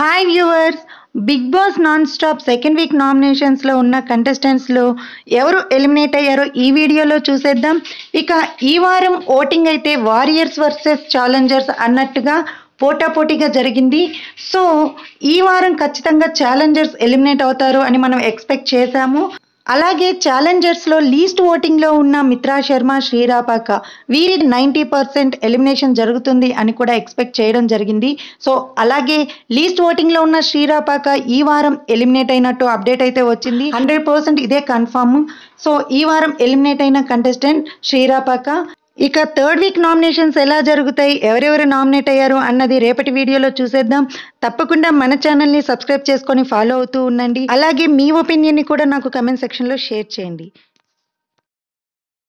hi viewers Bigg Boss non stop second week నామినేషన్స్లో ఉన్న కంటెస్టెంట్స్లో ఎవరు ఎలిమినేట్ అయ్యారో ఈ వీడియోలో చూసేద్దాం ఇక ఈ వారం ఓటింగ్ అయితే వారియర్స్ వర్సెస్ ఛాలెంజర్స్ అన్నట్టుగా పోటాపోటీగా జరిగింది సో ఈ వారం ఖచ్చితంగా ఛాలెంజర్స్ ఎలిమినేట్ అవుతారు అని మనం ఎక్స్పెక్ట్ చేశాము అలాగే ఛాలెంజర్స్లో లీస్ట్ ఓటింగ్లో ఉన్న మిత్రా శర్మ శ్రీరాపాక వీరి నైంటీ పర్సెంట్ ఎలిమినేషన్ జరుగుతుంది అని కూడా ఎక్స్పెక్ట్ చేయడం జరిగింది సో అలాగే లీస్ట్ ఓటింగ్లో ఉన్న శ్రీరాపాక ఈ వారం ఎలిమినేట్ అయినట్టు అప్డేట్ అయితే వచ్చింది హండ్రెడ్ పర్సెంట్ ఇదే కన్ఫామ్ సో ఈ వారం ఎలిమినేట్ అయిన కంటెస్టెంట్ శ్రీరాపాక ఇక థర్డ్ వీక్ నామినేషన్స్ ఎలా జరుగుతాయి ఎవరెవరు నామినేట్ అయ్యారు అన్నది రేపటి వీడియోలో చూసేద్దాం తప్పకుండా మన ఛానల్ని సబ్స్క్రైబ్ చేసుకొని ఫాలో అవుతూ ఉండండి అలాగే మీ ఒపీనియన్ని కూడా నాకు కమెంట్ సెక్షన్లో షేర్ చేయండి